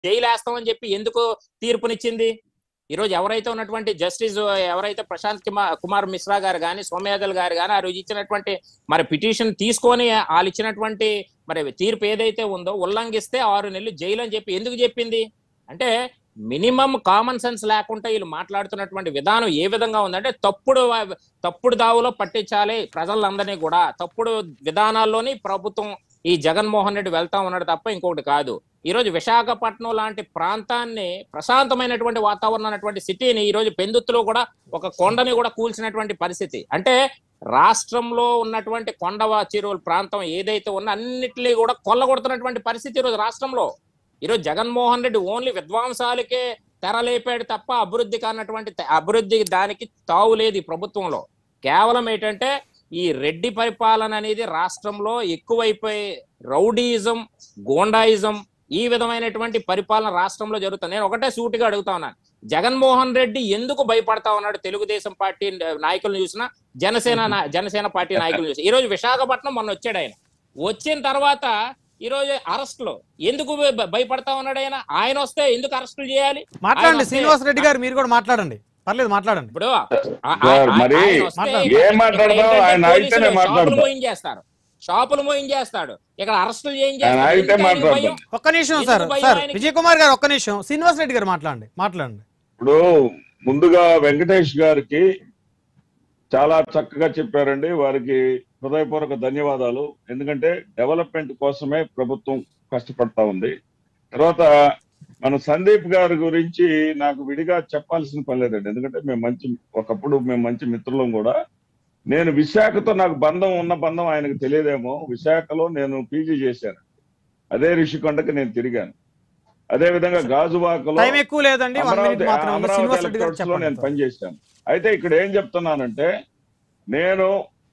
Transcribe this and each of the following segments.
Jail వేస్తామని చెప్పి ఎందుకు తీర్పునిచ్చింది ఈ రోజు ఎవరైతే ఉన్నటువంటి జస్టిస్ ఎవరైతే ప్రశాంత్ కుమార్ కుమార్ మిశ్రా గారు కానీ సోమయాదల్ గారు కానీ ఆ రోజు ఇచ్చినటువంటి మరి పిటిషన్ తీసుకొని వాళ్ళు ఇచ్చినటువంటి మరి తీర్పు ఏదైతే ఉందో ఉల్లంఘిస్తే ఆరు నెలలు జైలు అని చెప్పి ఎందుకు చెప్పింది అంటే మినిమం కామన్ సెన్స్ లేకుండా వీళ్ళు మాట్లాడుతున్నటువంటి విధానం ఏ విధంగా ఉందంటే తప్పుడు వా- తప్పుడు దావులో పట్టించాలి ప్రజలందరినీ కూడా తప్పుడు విధానాల్లోని ప్రభుత్వం ఈ జగన్మోహన్ రెడ్డి వెళ్తా ఉన్నాడు తప్ప ఇంకొకటి కాదు ఈ రోజు విశాఖపట్నం లాంటి ప్రాంతాన్ని ప్రశాంతమైనటువంటి వాతావరణం ఉన్నటువంటి సిటీని ఈ రోజు పెందుత్తులో కూడా ఒక కొండని కూడా కూల్చినటువంటి పరిస్థితి అంటే రాష్ట్రంలో ఉన్నటువంటి కొండవ చెరువుల ప్రాంతం ఏదైతే ఉన్నా అన్నిటినీ కూడా కొల్లగొడుతున్నటువంటి పరిస్థితి ఈరోజు రాష్ట్రంలో ఈరోజు జగన్మోహన్ రెడ్డి ఓన్లీ విద్వాంసాలకే తెరలేపాడు తప్ప అభివృద్ధి కానటువంటి త- అభివృద్ధి దానికి తావు లేదు ఈ ప్రభుత్వంలో కేవలం ఏంటంటే ఈ రెడ్డి పరిపాలన అనేది రాష్ట్రంలో ఎక్కువైపోయి రౌడీయిజం గోండాయిజం ఈ విధమైనటువంటి పరిపాలన రాష్ట్రంలో జరుగుతుంది నేను ఒకటే సూటిగా అడుగుతా ఉన్నాను జగన్మోహన్ రెడ్డి ఎందుకు భయపడతా ఉన్నాడు తెలుగుదేశం పార్టీ నాయకులను చూసినా జనసేన నా- జనసేన పార్టీ నాయకులు చూసి ఈ రోజు విశాఖపట్నం మొన్న వచ్చాడు ఆయన వచ్చిన తర్వాత ఈ రోజు అరెస్టులు ఎందుకు భయ- భయపడతా ఉన్నాడు ఆయన ఆయన వస్తే ఎందుకు అరెస్టులు చేయాలి మాట్లాడండి ఆయన వస్తే- శ్రీనివాస్ రెడ్డి గారు మీరు కూడా మాట్లాడండి పర్లేదు మాట్లాడండి ఇప్పుడు ఆ- ఆ- సార్, ఆ- మరి ఆయన వస్తే మాట్లాడు. ఇక్కడ ఏం మాట్లాడదాం? ఏంటంటే ఆయన పోలీసులు అయితేనే షాపులు మాట్లాడదాం. మోయించేస్తారు షాపులు మోయించేస్తాడు ఇక్కడ అరెస్టులు ఆయన చేయించేస్తారు అయితే ఎందుకు ఆయనకు మాట్లాడదాం. భయం? ఒక్క నిమిషం ఎందుకు సార్ భయం సార్ ఆయనకి? విజయ్ కుమార్ గారు ఒక్క నిమిషం శ్రీనివాస్ రెడ్డి గారు మాట్లాడండి మాట్లాడండి ఇప్పుడు ముందుగా వెంకటేష్ గారికి చాలా చక్కగా చెప్పారండి వారికి హృదయపూర్వక ధన్యవాదాలు ఎందుకంటే డెవలప్మెంట్ కోసమే ప్రభుత్వం కష్టపడతా ఉంది తర్వాత మన సందీప్ గారి గురించి నాకు విడిగా చెప్పాల్సిన పని లేదండి ఎందుకంటే మేము మంచి ఒకప్పుడు మేము మంచి మిత్రులం కూడా నేను విశాఖతో నాకు బంధం ఉన్న బంధం ఆయనకు తెలియదేమో విశాఖలో నేను పీజీ చేశాను అదే రిషికొండకి నేను తిరిగాను అదే విధంగా గాజువాకలో టైం ఎక్కువ లేదండి వన్ మినిట్ అమరావతి మాత్రం ఉంది. అమరావతి శ్రీనివాస్ రెడ్డి గారు ఎలక్ట్రోడ్స్ లో నేను చెప్పండి పనిచేశాను అయితే ఇక్కడ ఏం చెప్తున్నానంటే నేను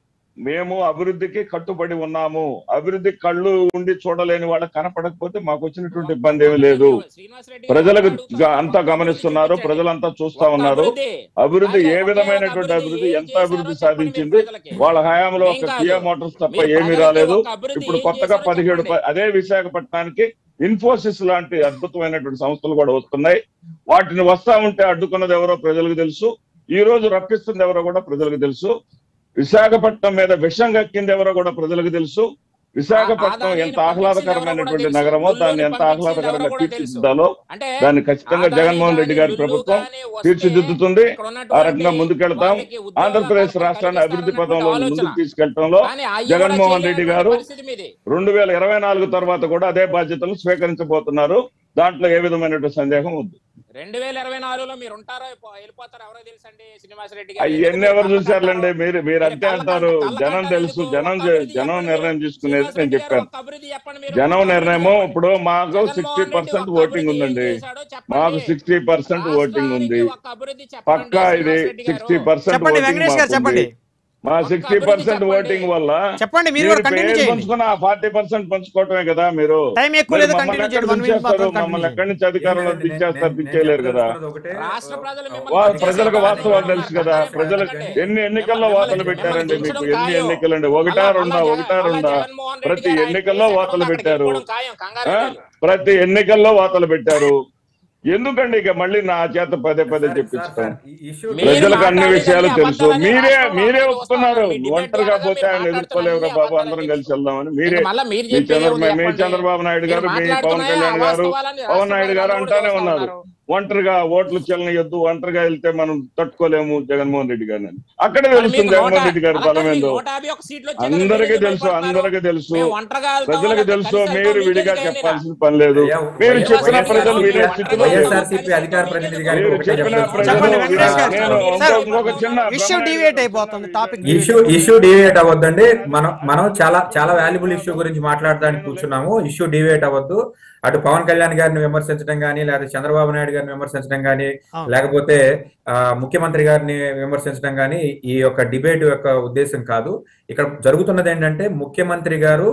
మేము అభివృద్ధికి కట్టుబడి ఉన్నాము అభివృద్ధి కళ్ళు ఉండి చూడలేని వాళ్ళకి కనపడకపోతే మాకు వచ్చినటువంటి ఇబ్బంది ఏమీ లేదు శ్రీనివాస్ రెడ్డి గారు ప్రజలకు అడుగుతారు. గ- అంతా గమనిస్తున్నారు ప్రజలంతా చూస్తా ఒక్క ఉన్నారు అభివృద్ధి. అభివృద్ధి ఏ ఒకే ఒక విధమైనటువంటి అభివృద్ధి ఏం ఎంత చేశారో అభివృద్ధి చెప్పండి సాధించింది మీ ప్రజలకి. వాళ్ళ హయాంలో ఏం ఒక కాదు. కియా మోటార్స్ తప్ప మీరు ఏమీ ప్రజలకి రాలేదు ఒక అభివృద్ధి ఇప్పుడు ఏం కొత్తగా చేశారో పదిహేడు చెప్పండి. ప- అదే విశాఖపట్నానికి ఇన్ఫోసిస్ లాంటి అద్భుతమైనటువంటి సంస్థలు కూడా వస్తున్నాయి వాటిని వస్తా ఉంటే అడ్డుకున్నది ఎవరో ప్రజలకు తెలుసు ఈ రోజు రప్పిస్తుంది ఎవరో కూడా ప్రజలకు తెలుసు విశాఖపట్నం మీద విషం కక్కింది ఎవరో కూడా ప్రజలకు తెలుసు విశాఖపట్నం ఆదాయాన్ని ఎంత ఆహ్లాదకరమైనటువంటి పంపించింది ఎవరో నగరమో కూడా దాన్ని తెలుసు. ఎంత పంపించింది ఆహ్లాదకరంగా ఎవరో కూడా తెలుసు. తీర్చిదిద్దాలో అంటే దాన్ని ఖచ్చితంగా ఆదాని జగన్మోహన్ రెడ్డి గారి కానీ, ప్రభుత్వం లుల్లు కానీ వస్తే తీర్చిదిద్దుతుంది ఇక్కడ ఆ ఉన్నటువంటి రకంగా ముందుకెళ్తాం వాళ్ళకి ఉద్యోగ ఆంధ్రప్రదేశ్ అవకాశాలు రాష్ట్రాన్ని అభివృద్ధి కల్పిస్తారన్నటువంటి పథంలో ఆలోచన. ముందుకు తీసుకెళ్లడంలో కానీ అయ్యి కూడా జగన్మోహన్ రెడ్డి చేయలేనటువంటి గారు పరిస్థితి మీది. రెండు వేల ఇరవై నాలుగు తర్వాత కూడా అదే బాధ్యతలు స్వీకరించబోతున్నారు దాంట్లో ఏ విధమైనటువంటి సందేహం ఉంది రెండు వేల ఇరవై నాలుగులో మీరు ఉంటారో పో- వెళ్ళిపోతారో ఎవరో తెలుసండి శ్రీనివాస్ రెడ్డి గారు అవన్నీ ఎవరు చూశారులేండి మీరు మీరు అంతే కళ్ళ అంటారు కంట- కళ్ళ జనం కంట తెలుసు ఎందుకు? జనం ఒక్క చే- అభివృద్ధి జనం చెప్పండి. నిర్ణయం తీసుకునేది శ్రీనివాస్ నేను రెడ్డి గారు చెప్పాను ఒక్క అభివృద్ధి చెప్పండి మీరు. జనం ఒక్క అభివృద్ధి నిర్ణయము చెప్పండి. ఇప్పుడు మాకు జగన్మోహన్ సిక్స్టీ రెడ్డి పర్సెంట్ ఒక్క ఓటింగ్ అభివృద్ధి ఉందండి ఏం చేశాడో చెప్పండి. మాకు సిక్స్టీ పర్సెంట్ ఓటింగ్ ఉంది రాష్ట్రానికి ఒక్క అభివృద్ధి చెప్పండి పక్కా ఇది శ్రీనివాస్ రెడ్డి గారు. సిక్స్టీ పర్సెంట్ చెప్పండి ఓటింగ్ వెంకటేష్ గారు మాకు చెప్పండి ఉంది. మా ఒక్క సిక్స్టీ అభివృద్ధి పర్సెంట్ చెప్పండి. ఓటింగ్ వల్ల చెప్పండి మీరు మీరు కూడా కంటిన్యూ పేరు చేయండి పంచుకున్న ఫార్టీ పర్సెంట్ పంచుకోవటమే కదా మీరు టైం ఎక్కువ మరి లేదు మమ్మల్ని కంటిన్యూ ఎక్కడి చేయండి వన్ నుంచి మినిట్ మాత్రం చేస్తారు? మమ్మల్ని కంటిన్యూ ఎక్కడి నుంచి అధికారంలో లేదండి, నేను- దించేస్తారు నేను- దించేయలేరు నేను కదా చెప్తున్నది ఒకటే. రాష్ట్ర ప్రజలు మిమ్మల్ని వా- పనిచేసే ప్రజలకు వాళ్ళని వాస్తవాలు మిమ్మల్ని తెలుసు కదా పనిచేసే ప్రజలకు వాళ్ళని ఎన్ని ఎన్నికల్లో మిమ్మల్ని వార్తలు మిమ్మల్ని పెట్టారండి మీకు దించడం ఎన్ని ఖాయం. ఎన్నికలండి ఒకటా అలా- రెండా అలా ఒకటా జగన్- రెండా జగన్మోహన్ రెడ్డి ప్రతి గారు ఆయన ఎన్నికల్లో చేసిన వార్తలు అక్కడికి పెట్టారు వెళ్ళిపోవడం ఖాయం, కంగారు ఆ? లేదు. ప్రతి ఎన్నికల్లో వార్తలు పెట్టారు ఎందుకండి ఇక మళ్ళీ నా చేత పదే పదే సార్, చెప్పించడం సార్, ఈ ఇష్యూ మీరు ప్రజలకు అన్ని మాట్లాడేది విషయాలు అన్ని తెలుసు అబద్ధాలని మీరే రాష్ట్రంలో మీరే అందరూ ఒప్పుకున్నారు వస్తున్నారు. మీ ఒంటరిగా డిబేట్ పోతే ఆయన ద్వారా ఎదుర్కోలేవుగా మీరు బాబు మాట్లాడుతున్నారు అందరం అన్ని కలిసి వెళ్దామని మీరే ఇంకా మళ్ళా మీరు మీ చెప్పేది చంద్ర ఏముంది మీ చెప్పండి. చంద్రబాబు నాయుడు గారు మీరు మీ పవన్ మాట్లాడుతున్నాయా కళ్యాణ్ గారు వాస్తవాలని పవన్ నాయుడు గారు రాష్ట్ర అంటానే ప్రజలు ఉన్నారు ఉన్నారు. ఒంటరిగా ఓట్లు చెల్లనియొద్దు ఒంటరిగా వెళ్తే మనం తట్టుకోలేము జగన్మోహన్ రెడ్డి గారిని అక్కడే మరి తెలుస్తుంది మీకు జగన్మోహన్ నూట- రెడ్డి గారి అలా బలం కాదు, ఏందో నూట యాభై ఒక్క సీట్లు వచ్చాయి కదా, అందరికీ మీరు తెలుసు భయపడతారు. అందరికీ తెలుసు మేము ఒంటరిగా వెళ్తాం, ప్రజలకు లేకపోతే తెలుసు కలిసి మీరు వెళ్తాం, విడిగా మీకేం లేదా? చెప్పాల్సిన పని లేదు అయ్యా, మీరు వైఎస్ఆర్ చెప్పిన సిపి ప్రజలు వినే వైఎస్ఆర్ స్థితిలో లేరు. వైఎస్ఆర్ సిపి అధికార ప్రతినిధి గారికి మీరు ఒకటే చెప్పిన చెప్తాను. ప్రజలు చెప్పండి, వెంకటేష్ గారు. నేను సార్, ఇంకొక- ఇంకొక చిన్న ఇష్యూ డివేట్ అయిపోతుంది టాపిక్ ఇష్యూ ఇష్యూ డివేట్ అవ్వద్దండి మనం మనం చాలా చాలా వాల్యుబుల్ ఇష్యూ గురించి మాట్లాడడానికి కూర్చున్నాము ఇష్యూ డివేట్ అవ్వద్దు అటు పవన్ కళ్యాణ్ గారిని విమర్శించడం కానీ లేదా చంద్రబాబు నాయుడు గారిని విమర్శించడం కానీ అవును. లేకపోతే ఆ, ముఖ్యమంత్రి గారిని విమర్శించడం కానీ ఈ యొక్క డిబేట్ యొక్క ఉద్దేశం కాదు ఇక్కడ జరుగుతున్నది ఏంటంటే ముఖ్యమంత్రి గారు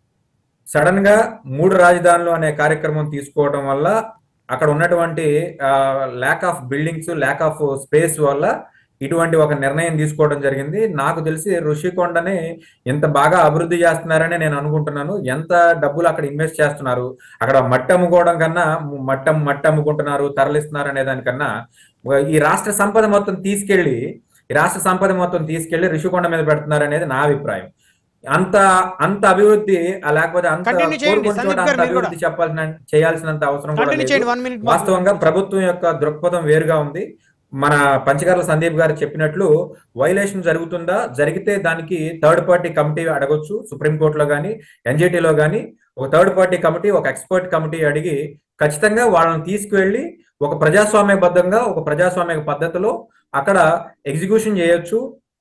సడన్ గా మూడు రాజధానులు అనే కార్యక్రమం తీసుకోవడం వల్ల అక్కడ ఉన్నటువంటి lack of buildings lack of space వల్ల ఇటువంటి ఒక నిర్ణయం తీసుకోవడం జరిగింది నాకు తెలిసి ఋషికొండని ఇంత బాగా అభివృద్ధి చేస్తున్నారని నేను అనుకుంటున్నాను ఎంత డబ్బులు అక్కడ ఇన్వెస్ట్ చేస్తున్నారు అక్కడ మట్టి అమ్ముకోవడం కన్నా మట్టం మట్టి అమ్ముకుంటున్నారు తరలిస్తున్నారు అనే దానికన్నా ఈ రాష్ట్ర సంపద మొత్తం తీసుకెళ్లి ఈ రాష్ట్ర సంపద మొత్తం తీసుకెళ్లి ఋషికొండ మీద పెడుతున్నారు అనేది నా అభిప్రాయం అంత అంత అభివృద్ధి ఆ లేకపోతే అంత Continue చేయండి, కోరుకున్న చోట సందీప్ గారు అంత మీరు కూడా. అభివృద్ధి చెప్పాల్సిన చేయాల్సినంత అవసరం కూడా కంటిన్యూ లేదు చేయండి వన్ మినిట్ వాస్తవంగా ప్రభుత్వం యొక్క దృక్పథం వేరుగా ఉంది మన పంచకర్ల సందీప్ గారు చెప్పినట్లు వైలేషన్ జరుగుతుందా జరిగితే దానికి థర్డ్ పార్టీ కమిటీ అడగొచ్చు సుప్రీంకోర్టులో కానీ ఎన్జిటిలో కానీ ఒక థర్డ్ పార్టీ కమిటీ ఒక ఎక్స్పర్ట్ కమిటీ అడిగి ఖచ్చితంగా వాళ్ళని తీసుకువెళ్ళి ఒక ప్రజాస్వామ్యబద్ధంగా ఒక ప్రజాస్వామ్య పద్ధతిలో అక్కడ ఎగ్జిక్యూషన్ చేయొచ్చు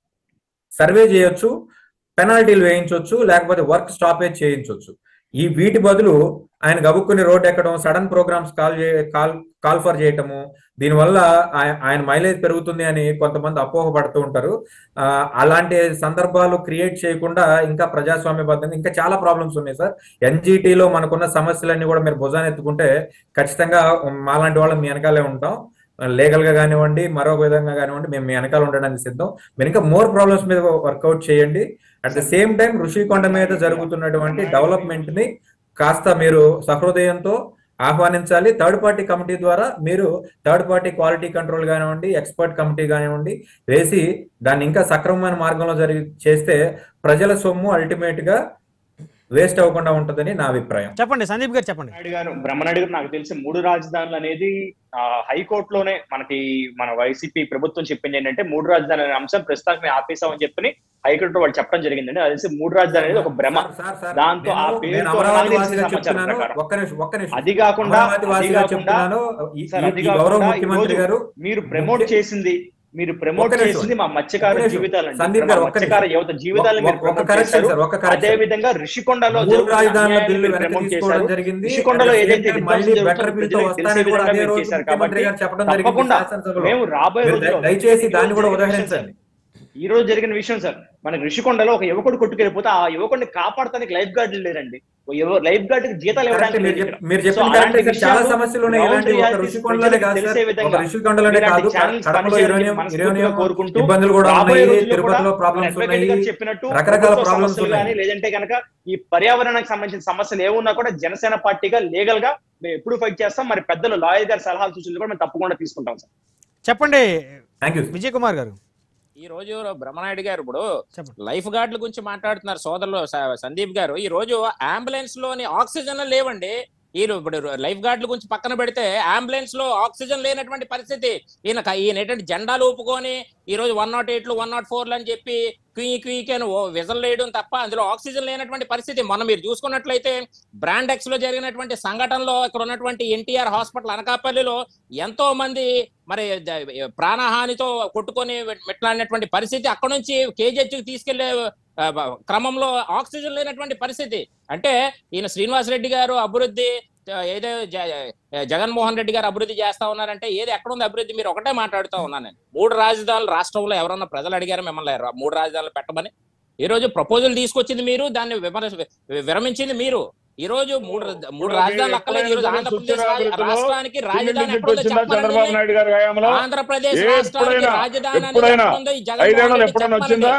సర్వే చేయొచ్చు పెనాల్టీలు వేయించవచ్చు లేకపోతే వర్క్ స్టాపేజ్ చేయించవచ్చు ఈ వీటి బదులు ఆయన గబుక్కుని రోడ్ ఎక్కడం సడన్ ప్రోగ్రామ్స్ కాల్ చే కాల్ కాల్ ఫర్ చేయటము దీనివల్ల ఆయ- ఆయన మైలేజ్ పెరుగుతుంది అని కొంతమంది అపోహపడుతూ ఉంటారు ఆ, అలాంటి సందర్భాలు క్రియేట్ చేయకుండా ఇంకా ప్రజాస్వామ్యబద్ధంగా ఇంకా చాలా ప్రాబ్లమ్స్ ఉన్నాయి సార్ ఎన్జిటిలో మనకున్న సమస్యలన్నీ కూడా మీరు భుజాన్ని ఎత్తుకుంటే ఖచ్చితంగా మాలాంటి వాళ్ళం మీ వెనకాలే ఉంటాం లీగల్ గా కానివ్వండి మరొక విధంగా కానివ్వండి మేము మీ వెనకాల ఉండడానికి సిద్ధం మీరు ఇంకా మోర్ ప్రాబ్లమ్స్ మీద వర్కౌట్ చేయండి at the same time Rushikonda మీద జరుగుతున్నటువంటి డెవలప్మెంట్ ని కాస్త మీరు సహృదయంతో ఆహ్వానించాలి థర్డ్ పార్టీ కమిటీ ద్వారా మీరు థర్డ్ పార్టీ క్వాలిటీ కంట్రోల్ కానివ్వండి ఎక్స్పర్ట్ కమిటీ కానివ్వండి వేసి దాన్ని ఇంకా సక్రమమైన మార్గంలో జరిగి చేస్తే ప్రజల సొమ్ము అల్టిమేట్ గా వేస్ట్ అవ్వకుండా ఉంటుందని నా అభిప్రాయం చెప్పండి సందీప్ గారు చెప్పండి నాయుడు గారు బ్రహ్మనాయుడు గారు నాకు తెలిసి మూడు రాజధానులు అనేది ఆ, హైకోర్టులోనే మనకి మన వైసీపీ ప్రభుత్వం చెప్పింది ఏంటంటే మూడు రాజధానులు అనే అంశం ప్రస్తుతానికి మేము ఆపేసామని చెప్పి హైకోర్టు వాళ్ళు చెప్పడం జరిగిందండి అది తెలిసి మూడు రాజధాని అనేది ఒక భ్రమ సార్, సార్, సార్, దాంతో ఆ నేను- పేరుతో నేను అమరావతి నాకు తెలిసిన వాసిగా సమాచారం చెప్తున్నాను ప్రకారం. ఒక్క నిమిషం ఒక్క నిమిషం అది కాకుండా అమరావతి అది వాసిగా కాకుండా చెప్తున్నాను ఈ- సార్, ఈ- అది ఈ గౌరవ కాకుండా ముఖ్యమంత్రి ఈరోజు గారు మీరు ప్రమోట్ ముఖ్య- చేసింది మీరు ప్రమోట్ ఒక్క నిమిషం. చేసింది మా మత్స్యకార ఒక్క నిమిషం. జీవితాలండి సందీప్ మా గారు, ఒక్క మత్స్యకార నిమిషం. యువత జీవితాలను మీరు ఒక్క- ఒక్క ప్రమోట్ కరెక్షన్ చేశారు సార్ ఒక్క అదే కరెక్షన్ విధంగా ఋషికొండలో మూడు జరుగుతున్న రాజధానుల అన్యాయాన్ని బిల్లు మీరు వెనక్కి ప్రమోట్ తీసుకోవడం చేశారు జరిగింది ఋషికొండలో At the same ఏదైతే time విధ్వంసం మళ్ళీ జరుగుతుందో బెటర్ బిల్ తో ప్రజలకు వస్తానని తెలిసే కూడా అదే విధంగా రోజు మీరు చేశారు ముఖ్యమంత్రి కాబట్టి గారు చెప్పడం జరిగింది తప్పకుండా శాసనసభలో మేము రాబోయే మీరు రోజుల్లో దయచేసి ఈ దాన్ని రోజు కూడా జరిగిన విషయం ఉదహరించండి ఈ రోజు జరిగిన విషయం సార్ మనకి ఋషికొండలో ఒక యువకుడు కొట్టుకెళ్ళిపోతే ఆ యువకుడిని కాపాడటానికి లైఫ్ గార్డులు లేరండి ఓ యువ- లైఫ్ గార్డ్ కి జీతాలు కరెక్ట్ ఇవ్వడానికి మీరు లేదు చెప్- ఇక్కడ. మీరు సో చెప్పిన అలాంటి కరెక్ట్ సార్ చాలా విషయాలు సమస్యలు ఉన్నాయి ground ఇలాంటి ఒక realities ఋషికొండలోనే ప్రజలకు కాదు తెలిసే సార్ విధంగా ఒక ఋషికొండలోనే ఇలాంటి కాదు channels కడపలో పనిచేయాలని యురేనియం మనస్ఫూర్తిగా యురేనియం కోరుకుంటూ ఇబ్బందులు కూడా రాబోయే ఉన్నాయి రోజుల్లో కూడా తిరుపతిలో ప్రాబ్లమ్స్ advocate ఉన్నాయి గారు చెప్పినట్టు రకరకాల ప్రభుత్వ ప్రాబ్లమ్స్ సమస్యలు ఉన్నాయి కానీ లేదంటే కనుక ఈ పర్యావరణానికి సంబంధించిన సమస్యలు ఏమున్నా కూడా జనసేన పార్టీగా లీగల్ గా మేము ఎప్పుడు ఫైట్ చేస్తాం మరి పెద్దలు లాయర్ గారి సలహాలు సూచనలు కూడా మేము తప్పకుండా తీసుకుంటాం సార్ చెప్పండి థ్యాంక్ యూ విజయ్ కుమార్ గారు ఈ రోజు బ్రహ్మనాయుడు గారు ఇప్పుడు చెప్పండి లైఫ్ గార్డుల గురించి మాట్లాడుతున్నారు సోదరులు స- సందీప్ గారు ఈ రోజు అంబులెన్స్ లోని ఆక్సిజన్ లేవండి వీళ్ళు ఇప్పుడు లైఫ్ గార్డుల గురించి పక్కన పెడితే అంబులెన్స్ లో ఆక్సిజన్ లేనటువంటి పరిస్థితి ఈయన క- ఈయన ఏంటంటే జెండాలు ఊపుకొని ఈ రోజు వన్ నాట్ ఎయిట్లు వన్ నాట్ ఫోర్లు అని చెప్పి క్వీ క్వీక్ అని ఓ విజల్ వేయడం తప్ప అందులో ఆక్సిజన్ లేనటువంటి పరిస్థితి మొన్న మీరు చూసుకున్నట్లయితే బ్రాండ్ ఎక్స్ లో జరిగినటువంటి సంఘటనలో ఇక్కడ ఉన్నటువంటి ఎన్టీఆర్ హాస్పిటల్ అనకాపల్లిలో ఎంతో మంది మరి ద- ప్రాణహానితో కొట్టుకొని మెట్లాడినటువంటి పరిస్థితి అక్కడ నుంచి కేజీహెచ్ తీసుకెళ్లే ఆ, బ- క్రమంలో ఆక్సిజన్ లేనటువంటి పరిస్థితి అంటే ఈయన శ్రీనివాస్ రెడ్డి గారు అభివృద్ధి ఆ, ఏదో జ- జగన్మోహన్ రెడ్డి గారు అభివృద్ధి చేస్తా ఉన్నారంటే ఏది ఎక్కడ ఉంది అభివృద్ధి మీరు ఒకటే మాట్లాడుతూ ఉన్నాను నేను మూడు రాజధానులు రాష్ట్రంలో ఎవరన్నా ప్రజలు అడిగారు మిమ్మల్ని రా- మూడు రాజధానులు పెట్టమని ఈ రోజు ప్రపోజల్ తీసుకొచ్చింది మీరు దాన్ని విమర్శ విరమించింది మీరు ఈ రోజు మూడు మూడు రాజధానులు అక్కలేదు ఈ రోజు ఆంధ్రప్రదేశ్ రాజ- రాష్ట్రానికి రాజధాని ఎక్కడ ఉందో వచ్చిందా చంద్రబాబు చెప్పాలండి నాయుడు గారి హయాంలో ఆంధ్రప్రదేశ్ రాష్ట్రానికి ఎప్పుడైనా రాజధాని అనేది ఎప్పుడైనా ఎక్కడ ఉందో ఈ జగన్మోహన్ ఐదేళ్ళు రెడ్డి ఎప్పుడైనా చెప్పాలండి. వచ్చిందా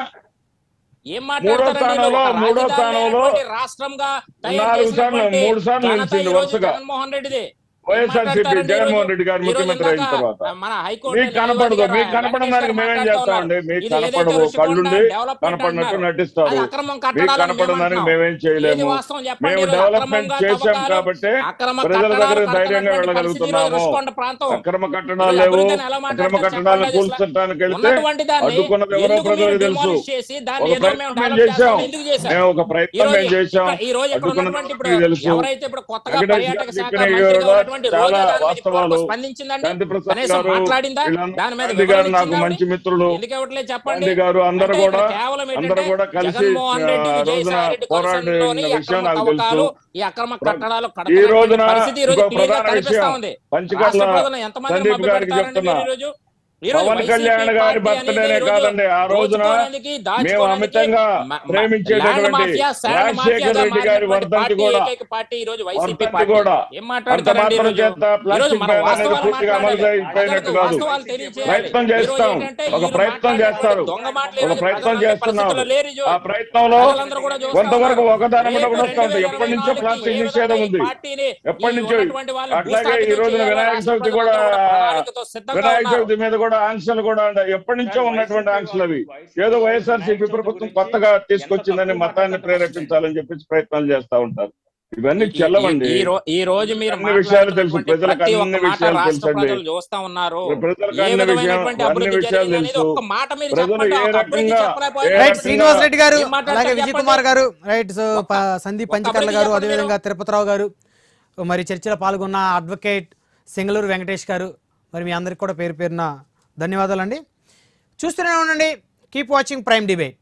ఏం మూడో మాట్లాడతారండి స్థానంలో ఒక మూడో రాజధాని స్థానంలో లేనటువంటి రాష్ట్రంగా తయారు నాలుగు సార్లు చేసినటువంటి మూడు సార్లు ఘనత నిలిచింది ఈ రోజు వరుసగా జగన్మోహన్ రెడ్డిది వైఎస్ఆర్సీపీ మాట్లాడతారండి జగన్మోహన్ ఈరోజు? రెడ్డి గారు ఈ రోజు ముఖ్యమంత్రి అయిన ఇందాక తర్వాత మన హైకోర్టు మీకు కనపడదు న్యాయవాది మీకు గారు కనపడడానికి మేమేం మాట్లాడుతూ చేస్తామండి ఉన్నారు. మీకు ఇది ఏదైతే కనపడవు ఋషికొండ కళ్ళుండి డెవలప్మెంట్ కనపడినట్టు అంటున్నారు. నటిస్తారు అది అక్రమం మీకు కట్టడాలని మేము కనపడడానికి అంటున్నాం. మేమేం ఏది చేయలేము వాస్తవం చెప్పండి మేము ఈరోజు డెవలప్మెంట్ అక్రమంగా చేశాం తవ్వకాలు, కాబట్టి అక్రమ ప్రజల కట్టడాలు దగ్గర ధైర్యంగా కడుతున్నటువంటి పరిస్థితి ఈ రోజు వెళ్ళగలుగుతున్నాము ఋషికొండ ప్రాంతం అక్రమ కట్టడాలు ఈరోజు లేవు అభివృద్ధిని ఎలా అక్రమ మాట్లాడతారు కట్టడాలను చెప్పండి అసలు. కూల్చడానికి వెళ్తే ఉన్నటువంటి దాన్ని అడ్డుకున్నది ఎవరో ఎందుకు మీరు ప్రజలకు తెలుసు demolish చేసి దాన్ని ఒక ఏదో మేము ప్రయత్నం మేము డెవలప్ చేశాం చేస్తాం ఎందుకు చేశాం మేము ఒక ఈ ప్రయత్నం రోజు మేము చేశాం ఇక్కడ- ఈ రోజు ఇక్కడ అడ్డుకున్న ఉన్నటువంటి ఇప్పుడు వాళ్ళకి తెలుసు ఎవరైతే ఇప్పుడు కొత్తగా వెంకటేష్ పర్యాటక గారు శాఖ చెప్పినవి మంత్రిగా కూడా ఉన్నటువంటి చాలా రోజా దాని మీద వాస్తవాలు. ఇప్పటివరకు స్పందించిందండి శాంతి ప్రసాద్ కనీసం గారు మాట్లాడిందా వీళ్ళందరూ దాని మీద గాంధీ వివరణ గారు నాకు ఇచ్చిందా మంచి మిత్రులు ఎందుకు ఇవ్వట్లేదు చెప్పండి గాంధీ గారు అందరూ అంటే ఇక్కడ కూడా కేవలం అందరూ ఏంటంటే కూడా కలిసి జగన్మోహన్ రెడ్డి ఆ, రోజున విజయసాయి రెడ్డి పోరాడిన కొనసాగంలోని ఈ విషయం అక్రమ నాకు తవ్వకాలు తెలుసు ఈ అక్రమ కట్టడాలు ఈ కడుతున్నటువంటి రోజున పరిస్థితి ఈ రోజు ఇంకో క్లియర్ గా ప్రధాన కనిపిస్తా విషయం ఉంది పంచకర్ల రాష్ట్ర ప్రజలను ఎంతమంది సందీప్ మభ్య గారికి పెడతారండి చెప్తున్నా మీరు ఈ రోజు ఈ రోజు పవన్ వైసీపీ కళ్యాణ్ గారి పార్టీ బర్త్డేనే అనేది ఈ రోజు కాదండి ఆ రోజున దోచుకోవడానికి, మేము దాచుకోవడానికి, అమితంగా మ- మ- ల్యాండ్ ప్రేమించేటటువంటి మాఫియా, శాండ్ రాజశేఖర మాఫియాగా రెడ్డి గారి మారినటువంటి వర్ధంతి పార్టీ కూడా ఏకైక పార్టీ ఈ రోజు వైసీపీ వర్ధంతి పార్టీ కూడా ఏం అంత మాట్లాడతారండి మాత్రం ఈరోజు? చేత ఈరోజు ప్లాస్టిక్ మనం బ్యాన్ అనేది వాస్తవాలు పూర్తిగా అమలు మాట్లాడాలి. అయిపోయినట్టు ప్రజలకు కాదు వాస్తవాలు తెలియజేయాలి. ప్రయత్నం ఈరోజు చేస్తాం ఏంటంటే ఒక ఈయన ప్రయత్నం మాట్లాడే చేస్తారు దొంగ మాటలు ఒక ఏమైనా ప్రయత్నం ప్రజలు చేస్తున్నారు పరిస్థితుల్లో లేరు ఈ రోజు. ఆ ప్రయత్నంలో ప్రజలందరూ కూడా చూస్తా కొంతవరకు ఉన్నారు. ఒకదాని మీద రేపు కూడా వస్తూ ఉంటాయి 2024 ఎప్పటి నుంచో కి ప్లాస్టిక్ ఏ నిషేధం విధంగా ఈ ఉంది పార్టీని ఎప్పటి ఈ నుంచో ఉన్నటువంటి వాళ్ళని అట్లాగే ఈ భూస్థాపితం రోజున చేయాలి. వినాయక రాష్ట్ర చవితి కూడా ప్రజలందరూ ప్రణాళికతో సిద్ధంగా వినాయక ఉన్నారు. చవితి మీద కూడా ఆంక్షలు కూడా ఉన్నాయి. ఎప్పటి నుంచో ఉన్నటువంటి ఆంక్షలు అవి ఏదో వైఎస్ఆర్సీపీ ప్రభుత్వం కొత్తగా తీసుకొచ్చిందని మతాన్ని ప్రేరేపించాలని చెప్పేసి ప్రయత్నాలు చేస్తా ఉంటారు ఇవన్నీ ఈ- చెల్లవండి ఈ రో- ఈ రోజు మీరు అన్ని విషయాలు తెలుసు. మాట్లాడుతున్నటువంటి ప్రజలకు ప్రతి అన్ని ఒక్క మాట విషయాలు రాష్ట్ర తెలుసండి. ప్రజలు చూస్తా ఉన్నారు ప్రజలకు ఏ అన్ని విధమైనటువంటి విషయాలు- అభివృద్ధి అన్ని విషయాలు జరిగింది అనేది తెలుసు. ఒక్క మాట మీరు ప్రజలు చెప్పండి ఏ ఒక అభివృద్ధి రకంగా- చెప్పలేకపోయారు. ఏ రైట్ శ్రీనివాస్ రెడ్డి గారు ఏం మాట్లాడతారు అలాగే విజయ్ చెప్పండి. కుమార్ గారు రైట్ సో ప- సందీప్ ఒక పంచకర్ల అభివృద్ధి గారు చెప్పండి అదేవిధంగా మీరు. తిరుపతిరావు గారు మరి చర్చలో పాల్గొన్న అడ్వకేట్ సింగళూరు వెంకటేష్ గారు మరి మీ అందరికి కూడా పేరు పేరున ధన్యవాదాలండి చూస్తూనే ఉండండి కీప్ వాచింగ్ ప్రైమ్ డిబేట్